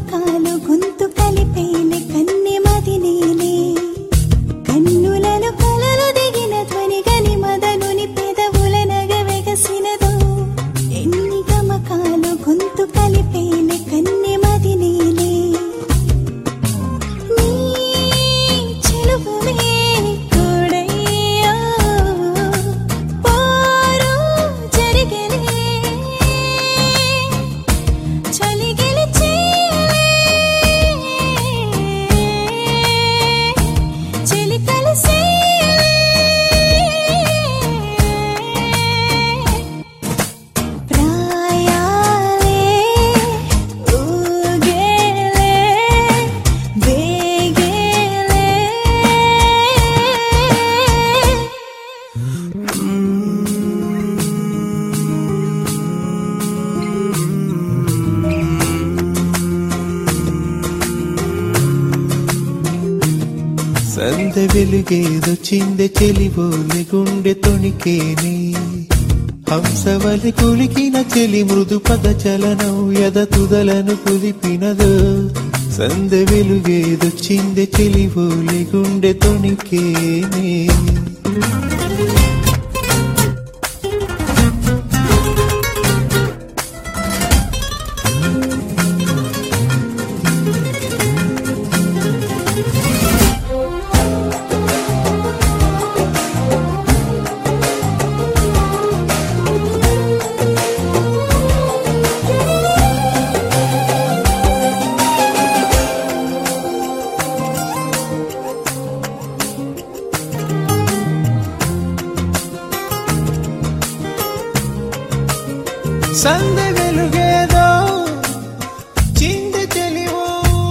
గమకాలు గొంతు కలిపేలే కన్నె మదినేలే కన్నులలో కలలు దిగిన ధ్వని గని మదనుని పెదవుల నగ వెగసినదో ఎన్ని గమకాలు గొంతు కలిపేలే కన్నె మదినేలే నీ చెలువమే కొడయ్యా పోరు జరిగెనే చలి గెలిచేలే చెలి కలిసేలే ప్రాయాలే ఊగేలే వేగేలే సందె వెలుగేదొచ్చిందె చెలిబోలె గుండె తొణికేనే హంసవలి కులికిన చెలి మృదు పద చలనం యద తుదలను కుదిపినదో సందె వెలుగేదొచ్చిందె చెలిబోలె గుండె తొణికేనే సందె వెలుగేదో చిందె చెలివో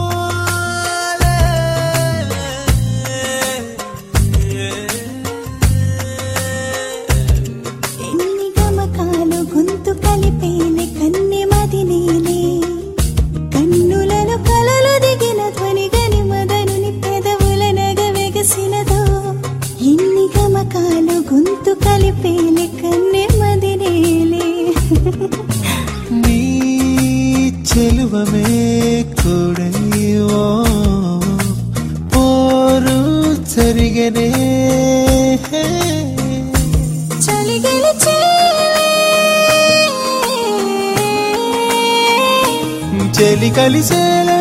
ఎన్ని గమకాలు గొంతు కలిపేలే కన్నె మదినేలే కన్నులలో కలలు దిగిన ధ్వని గని మదనుని పెదవుల నగ వెగసినదో ఎన్ని గమకాలు గొంతు కలిపేలే కన్నె మదినేలే నీ చెలువమే కొడయ్యో పోరు జరిగనే చలి గెలిచేలే చెలి కలిసేలే